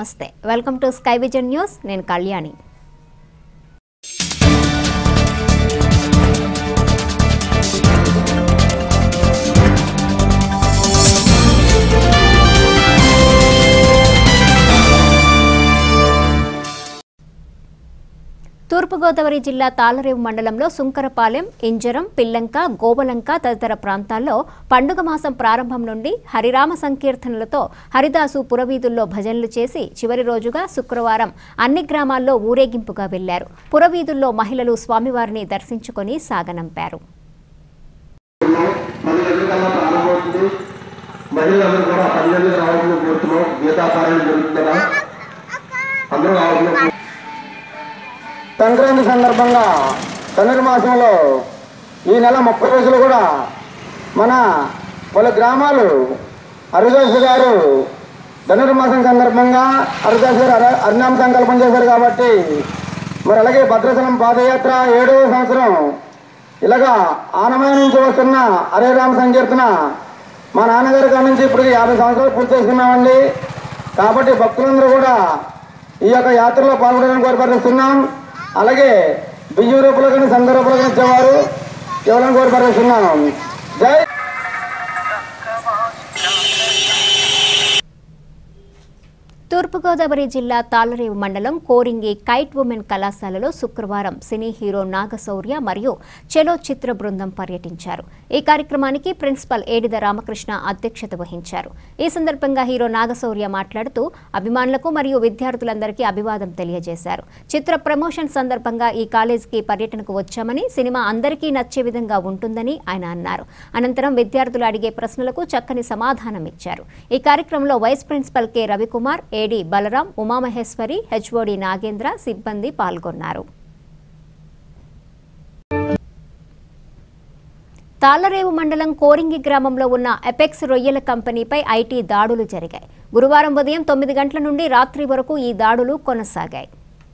నమస్తే welcome to sky vision news నేను కళ్యాణి తూర్పుగోదావరి జిల్లా తాళరేవు మండలంలో సుంకరపాలెం ఇంజరం పిల్లంక గోబలంక తదితర ప్రాంతాల్లో పండుగ మాసం ప్రారంభం నుండి హరిరామ సంకీర్తనలతో హరిదాసు పురవీధుల్లో భజనలు చేసి చివరి రోజుగా శుక్రవారం అన్ని గ్రామాల్లో ఊరేగింపుగా వెళ్లారు పురవీధుల్లో మహిళలు స్వామివారిని దర్శించుకొని సాగనంపారు పది గంటలకల్లా ప్రారంభమవుతుంది మహిళలందరూ కూడా పన్నెండుకి రావాలని కోరుతున్నాం గీతాపారాయణ జరుగుతుంది కదా అందరూ రావాలని సంక్రాంతి సందర్భంగా ధనుర్మాసంలో ఈ నెల ముప్పై రోజులు కూడా మన పలు గ్రామాలు హరిదాసు గారు ధనుర్మాసం సందర్భంగా హరిదాసు గారు హర- హరినామ సంకల్పం చేశారు కాబట్టి మరి అలాగే భద్రాచలం పాదయాత్ర ఏడవ సంవత్సరం ఇలాగా ఆనమయ నుంచి వస్తున్న హరే రామ సంకీర్తన మా నాన్నగారి కాడ నుంచి ఇప్పుడు యాభై సంవత్సరాలు పూర్తి చేసుకున్నామండి కాబట్టి భక్తులందరూ కూడా ఈ యొక్క యాత్రలో పాల్గొనడానికి కోరిపరిస్తున్నాం అలాగే బియ్యం రూపంలో కానీ సంద రూపంలో కానీ ఇచ్చేవారు కేవలం కోరిపరిస్తున్నాం జై తూర్పుగోదావరి జిల్లా తాళరేవు మండలం కోరింగి కైట్ ఉమెన్ కళాశాలలో శుక్రవారం సినీ హీరో నాగశౌర్య మరియు చెలో చిత్ర బృందం పర్యటించారు ఈ కార్యక్రమానికి ప్రిన్సిపల్ ఏడిద రామకృష్ణ అధ్యక్షత వహించారు ఈ సందర్భంగా హీరో నాగశౌర్య మాట్లాడుతూ అభిమానులకు మరియు విద్యార్థులందరికీ అభివాదం తెలియజేశారు చిత్ర ప్రమోషన్ సందర్భంగా ఈ కాలేజీకి పర్యటనకు వచ్చామని సినిమా అందరికీ నచ్చే విధంగా ఉంటుందని ఆయన అన్నారు అనంతరం విద్యార్థులు అడిగే ప్రశ్నలకు చక్కని సమాధానం ఇచ్చారు ఈ కార్యక్రమంలో vice principal K Ravikumar AD Balaram Umamaheswari HOD Nagendra సిబ్బంది పాల్గొన్నారు తాళ్లరేవు మండలం కోరింగి గ్రామంలో ఉన్న ఎపెక్స్ రొయ్యల కంపెనీపై ఐటీ దాడులు జరిగాయి గురువారం ఉదయం తొమ్మిది గంటల నుండి రాత్రి వరకు ఈ దాడులు కొనసాగాయి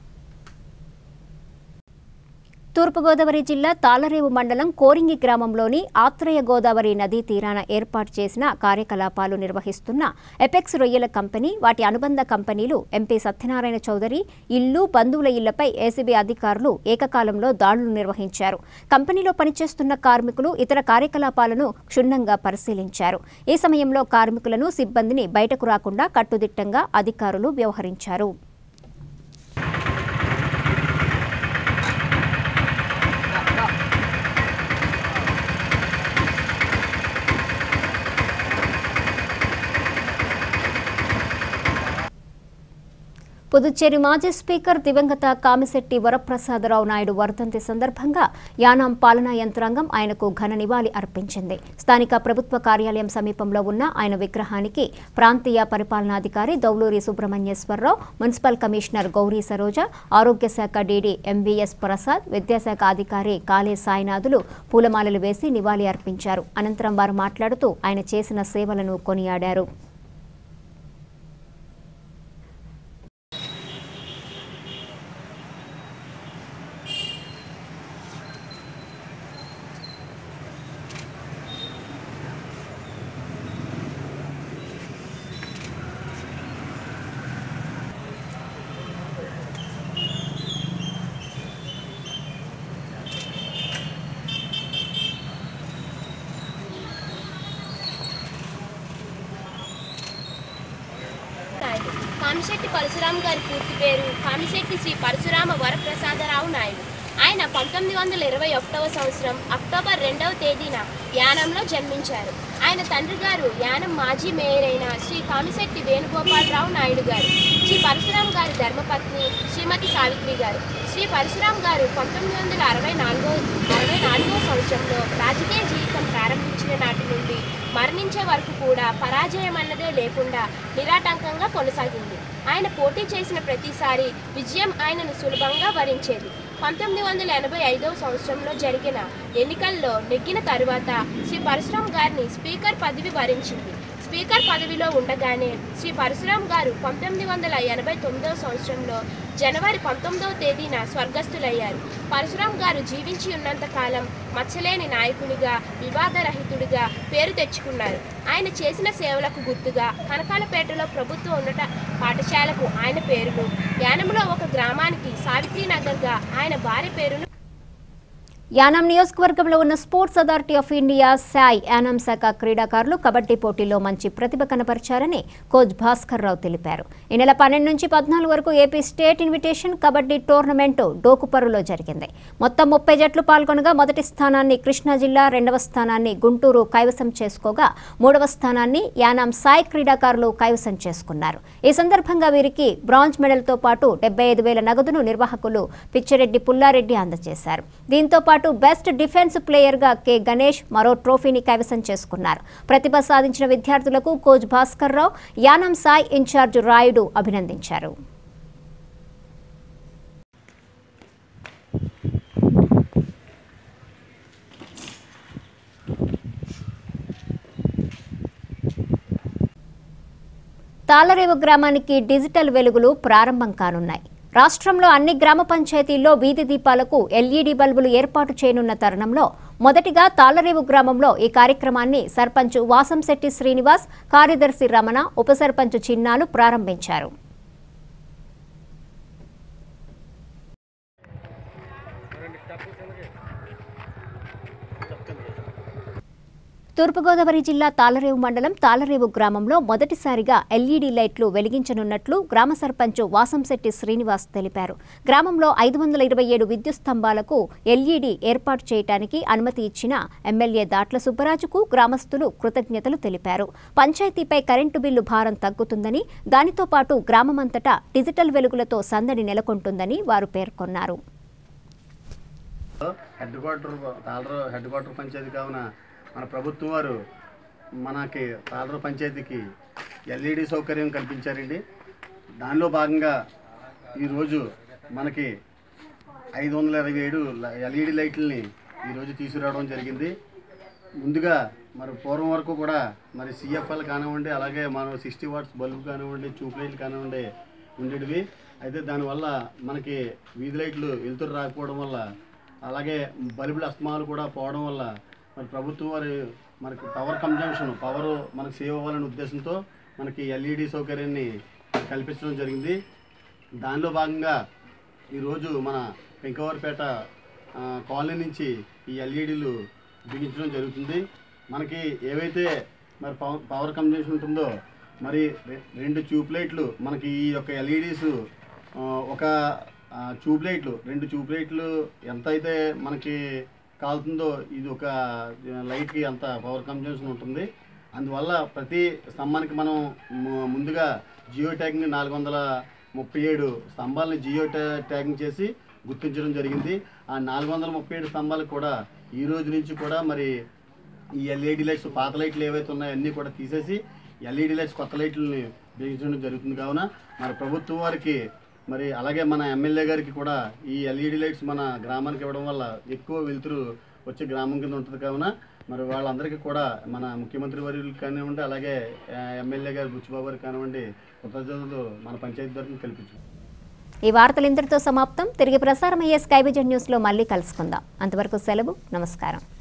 తూర్పుగోదావరి జిల్లా తాళ్లరేవు మండలం కోరింగి గ్రామంలోని ఆత్రేయ గోదావరి నదీ తీరాన ఏర్పాటు చేసిన కార్యకలాపాలు నిర్వహిస్తున్న ఎపెక్స్ రొయ్యల కంపెనీ వాటి అనుబంధ కంపెనీలు ఎంపీ సత్యనారాయణ చౌదరి ఇల్లు బంధువుల ఇళ్లపై ఏసీబీ అధికారులు ఏకకాలంలో దాడులు నిర్వహించారు కంపెనీలో పనిచేస్తున్న కార్మికులు ఇతర కార్యకలాపాలను క్షుణ్ణంగా పరిశీలించారు ఈ సమయంలో కార్మికులను సిబ్బందిని బయటకు రాకుండా కట్టుదిట్టంగా అధికారులు వ్యవహరించారు పుదుచ్చేరి మాజీ స్పీకర్ దివంగత కామిశెట్టి వరప్రసాదరావు నాయుడు వర్ధంతి సందర్భంగా యానాం పాలనా యంత్రాంగం ఆయనకు ఘన నివాళి అర్పించింది స్థానిక ప్రభుత్వ కార్యాలయం సమీపంలో ఉన్న ఆయన విగ్రహానికి ప్రాంతీయ పరిపాలనాధికారి దౌలూరి సుబ్రహ్మణ్యేశ్వరరావు మున్సిపల్ కమిషనర్ గౌరీ సరోజ ఆరోగ్య శాఖ డీడీ ఎంవీఎస్ ప్రసాద్ విద్యాశాఖ అధికారి కాళే సాయినాథులు పూలమాలలు వేసి నివాళి అర్పించారు అనంతరం వారు మాట్లాడుతూ ఆయన చేసిన సేవలను కొనియాడారు నాయుడు కామిశెట్టి పరశురాం గారి పూర్తి పేరు కామిశెట్టి శ్రీ పరశురామ వరప్రసాదరావు నాయుడు ఆయన పంతొమ్మిది వందల ఇరవై ఒకటవ సంవత్సరం అక్టోబర్ రెండవ తేదీన యానంలో జన్మించారు ఆయన తండ్రి గారు యానం మాజీ మేయర్ అయిన శ్రీ కామిశెట్టి వేణుగోపాలరావు నాయుడు గారు శ్రీ పరశురాం గారి ధర్మపత్ని శ్రీమతి సావిత్రి గారు శ్రీ పరశురాం గారు పంతొమ్మిది వందల అరవై నాలుగో అరవై నాలుగో సంవత్సరంలో రాజకీయ జీవితం ప్రారంభించిన నాటి నుండి మరణించే వరకు కూడా పరాజయం అన్నదే లేకుండా నిరాటంకంగా కొనసాగింది ఆయన పోటీ చేసిన ప్రతిసారి విజయం ఆయనను సులభంగా వరించేది పంతొమ్మిది వందల ఎనభై ఐదవ సంవత్సరంలో జరిగిన ఎన్నికల్లో నెగ్గిన తరువాత శ్రీ పరశురాం గారిని స్పీకర్ పదవి వరించింది స్పీకర్ పదవిలో ఉండగానే శ్రీ పరశురాం గారు పంతొమ్మిది వందల ఎనభై తొమ్మిదవ సంవత్సరంలో జనవరి పంతొమ్మిదవ తేదీన స్వర్గస్థులయ్యారు పరశురాం గారు జీవించి ఉన్నంత కాలం మచ్చలేని నాయకునిగా వివాదరహితుడిగా పేరు తెచ్చుకున్నారు ఆయన చేసిన సేవలకు గుర్తుగా కనకాలపేటలో ప్రభుత్వ ఉన్నత పాఠశాలకు ఆయన పేరును యానంలో ఒక గ్రామానికి సావిత్రీనగర్గా ఆయన భార్య పేరును యానాం నియోజకవర్గంలో ఉన్న sports authority of India SAI Yanam శాఖ క్రీడాకారులు కబడ్డీ పోటీల్లో మంచి ప్రతిభ కనపరిచారని కోచ్ భాస్కర్ రావు తెలిపారు ఈ నెల పన్నెండు నుంచి పద్నాలుగు వరకు AP state invitation kabaddi tournament డోకుపరులో జరిగింది మొత్తం ముప్పై జట్లు పాల్గొనగా మొదటి స్థానాన్ని కృష్ణా జిల్లా రెండవ స్థానాన్ని గుంటూరు కైవసం చేసుకోగా మూడవ స్థానాన్ని యానాం సాయ్ క్రీడాకారులు కైవసం చేసుకున్నారు ఈ సందర్భంగా వీరికి బ్రాంజ్ మెడల్తో పాటు డెబ్బై ఐదు వేల నగదును నిర్వాహకులు పిచ్చిరెడ్డి పుల్లారెడ్డి అందజేశారు దీంతో పాటు బెస్ట్ డిఫెన్స్ ప్లేయర్గా కె గణేష్ మరో ట్రోఫీని కైవసం చేసుకున్నారు ప్రతిభ సాధించిన విద్యార్థులకు coach Bhaskar Rao Yanam SAI incharge Rayudu అభినందించారు తాళరేవు గ్రామానికి డిజిటల్ వెలుగులు ప్రారంభం కానున్నాయి రాష్ట్రంలో అన్ని గ్రామ పంచాయతీల్లో వీధి దీపాలకు ఎల్ఈడి బల్బులు ఏర్పాటు చేయనున్న తరుణంలో మొదటిగా తాళరేవు గ్రామంలో ఈ కార్యక్రమాన్ని సర్పంచ్ వాసంశెట్టి శ్రీనివాస్ కార్యదర్శి రమణ ఉప సర్పంచ్ చిన్నాలు ప్రారంభించారు తూర్పుగోదావరి జిల్లా తాళరేవు మండలం తాళరేవు గ్రామంలో మొదటిసారిగా ఎల్ఈడీ లైట్లు వెలిగించనున్నట్లు గ్రామ సర్పంచ్ వాసంశెట్టి శ్రీనివాస్ తెలిపారు గ్రామంలో ఐదు వందల ఇరవై ఏడు విద్యుత్ స్తంభాలకు ఎల్ఈడీ ఏర్పాటు చేయడానికి అనుమతి ఇచ్చిన ఎమ్మెల్యే దాట్ల సుబ్బరాజుకు గ్రామస్తులు కృతజ్ఞతలు తెలిపారు పంచాయతీపై కరెంటు బిల్లు భారం తగ్గుతుందని దానితో పాటు గ్రామమంతటా డిజిటల్ వెలుగులతో సందడి నెలకొంటుందని వారు పేర్కొన్నారు హెడ్ క్వార్టర్ తాళర హెడ్ క్వార్టర్ పంచాయతీ కావున మన ప్రభుత్వం వారు మనకి తాళర పంచాయతీకి ఎల్ఈడి సౌకర్యం కల్పించారండి దానిలో భాగంగా ఈరోజు మనకి ఐదు వందల ఇరవై ఏడు ఎల్ఈడి లైట్లని ఈరోజు తీసుకురావడం జరిగింది ముందుగా మరి పూర్వం వరకు కూడా మరి సిఎఫ్ఎల్ కానివ్వండి అలాగే మనం సిక్స్టీ వాట్స్ బల్బు కానివ్వండి ట్యూబ్ లైట్లు కానివ్వండి ఉండేటివి అయితే దానివల్ల మనకి వీధి లైట్లు వెలుతురు రాకపోవడం వల్ల అలాగే బల్బుల అస్తమాలు కూడా పోవడం వల్ల మరి ప్రభుత్వం వారి మనకి పవర్ కన్జంప్షన్ పవర్ మనకు సేవ్ అవ్వాలనే ఉద్దేశంతో మనకి ఎల్ఈడి సౌకర్యాన్ని కల్పించడం జరిగింది దానిలో భాగంగా ఈరోజు మన పెంకవరపేట ఆ, కాలనీ నుంచి ఈ ఎల్ఈడీలు బిగించడం జరుగుతుంది మనకి ఏవైతే మరి పవర్ పవర్ కన్జంప్షన్ ఉంటుందో మరి రె- రెండు ట్యూబ్ లైట్లు మనకి ఈ యొక్క ఎల్ఈడీస్ ఒక ఆ, ట్యూబ్ లైట్లు రెండు ట్యూబ్ లైట్లు ఎంత అయితే మనకి కాలుతుందో ఇది ఒక లైట్కి అంత పవర్ కన్జంప్షన్ ఉంటుంది అందువల్ల ప్రతి స్తంభానికి మనం ము- ముందుగా జియో ట్యాగింగ్ నాలుగు వందల ముప్పై ఏడు స్తంభాలని జియో ట్యా- ట్యాగింగ్ చేసి గుర్తించడం జరిగింది ఆ నాలుగు వందల ముప్పై ఏడు స్తంభాలకు కూడా ఈ రోజు నుంచి కూడా మరి ఈ ఎల్ఈడి లైట్స్ పాత లైట్లు ఏవైతే ఉన్నాయో అన్నీ కూడా తీసేసి ఎల్ఈడి లైట్స్ కొత్త లైట్లని బిగించడం జరుగుతుంది కావున మరి ప్రభుత్వం వారికి మరి అలాగే మన ఎమ్మెల్యే గారికి కూడా ఈ ఎల్ఈడి లైట్స్ మన గ్రామానికి ఇవ్వడం వల్ల ఎక్కువ వెలుతురు వచ్చే గ్రామం కింద ఉంటుంది కావున మరి వాళ్ళందరికీ కూడా మన ముఖ్యమంత్రి వర్యులు కానివ్వండి అలాగే ఆ, ఎమ్మెల్యే గారు బుచ్చిబాబు గారు కానివ్వండి కృతజ్ఞతలు మన పంచాయతీ తరఫున కల్పించారు ఈ వార్తలు ఇంతటితో సమాప్తం తిరిగి ప్రసారమయ్యే స్కై విజన్ న్యూస్లో మళ్ళీ కలుసుకుందాం అంతవరకు సెలవు నమస్కారం